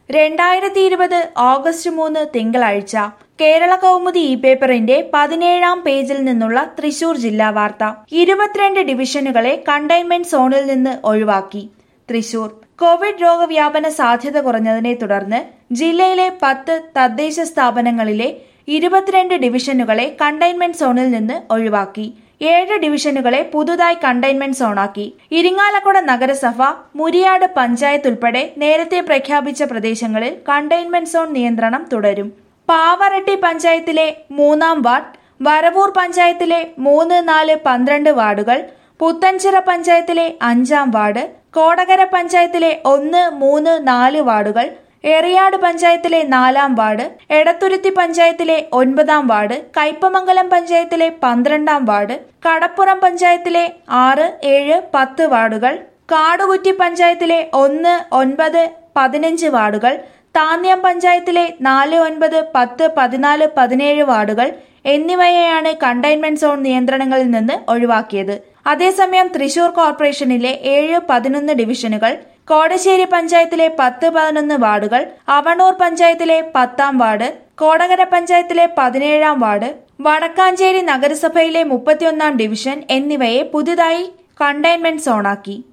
രണ്ടായിരത്തി ഇരുപത് ഓഗസ്റ്റ് മൂന്ന് തിങ്കളാഴ്ച കേരള കൗമുദി ഇ പേപ്പറിന്റെ പതിനേഴാം പേജിൽ നിന്നുള്ള തൃശൂർ ജില്ലാ വാർത്ത ഇരുപത്തിരണ്ട് ഡിവിഷനുകളെ കണ്ടെയ്ൻമെന്റ് സോണിൽ നിന്ന് ഒഴിവാക്കി തൃശൂർ കോവിഡ് രോഗവ്യാപന സാധ്യത കുറഞ്ഞതിനെ തുടർന്ന് ജില്ലയിലെ പത്ത് തദ്ദേശ സ്ഥാപനങ്ങളിലെ ഇരുപത്തിരണ്ട് ഡിവിഷനുകളെ കണ്ടെയ്ൻമെന്റ് സോണിൽ നിന്ന് ഒഴിവാക്കി ഏഴ് ഡിവിഷനുകളെ പുതുതായി കണ്ടെയ്ൻമെന്റ് സോണാക്കി ഇരിങ്ങാലക്കുട നഗരസഭ മുരിയാട് പഞ്ചായത്ത് ഉൾപ്പെടെ നേരത്തെ പ്രഖ്യാപിച്ച പ്രദേശങ്ങളിൽ കണ്ടെയ്ൻമെന്റ് സോൺ നിയന്ത്രണം തുടരും പാവറട്ടി പഞ്ചായത്തിലെ മൂന്നാം വാർഡ് വരവൂർ പഞ്ചായത്തിലെ മൂന്ന് നാല് പന്ത്രണ്ട് വാർഡുകൾ പുത്തൻചിറ പഞ്ചായത്തിലെ അഞ്ചാം വാർഡ് കോടകര പഞ്ചായത്തിലെ ഒന്ന് മൂന്ന് നാല് വാർഡുകൾ എറിയാട് പഞ്ചായത്തിലെ നാലാം വാർഡ് എടത്തുരുത്തി പഞ്ചായത്തിലെ ഒൻപതാം വാർഡ് കയ്പമംഗലം പഞ്ചായത്തിലെ പന്ത്രണ്ടാം വാർഡ് കടപ്പുറം പഞ്ചായത്തിലെ ആറ് ഏഴ് പത്ത് വാർഡുകൾ കാടുകുറ്റി പഞ്ചായത്തിലെ ഒന്ന് ഒൻപത് പതിനഞ്ച് വാർഡുകൾ താന്യം പഞ്ചായത്തിലെ നാല് ഒൻപത് പത്ത് പതിനാല് പതിനേഴ് വാർഡുകൾ എന്നിവയെയാണ് കണ്ടെയ്ൻമെന്റ് സോൺ നിയന്ത്രണങ്ങളിൽ നിന്ന് ഒഴിവാക്കിയത് അതേസമയം തൃശൂർ കോർപ്പറേഷനിലെ ഏഴ് പതിനൊന്ന് ഡിവിഷനുകൾ കോടശ്ശേരി പഞ്ചായത്തിലെ പത്ത് പതിനൊന്ന് വാർഡുകൾ അവണൂർ പഞ്ചായത്തിലെ പത്താം വാർഡ് കോടകര പഞ്ചായത്തിലെ പതിനേഴാം വാർഡ് വടക്കാഞ്ചേരി നഗരസഭയിലെ മുപ്പത്തിയൊന്നാം ഡിവിഷൻ എന്നിവയെ പുതുതായി കണ്ടെയ്ൻമെന്റ് സോണാക്കി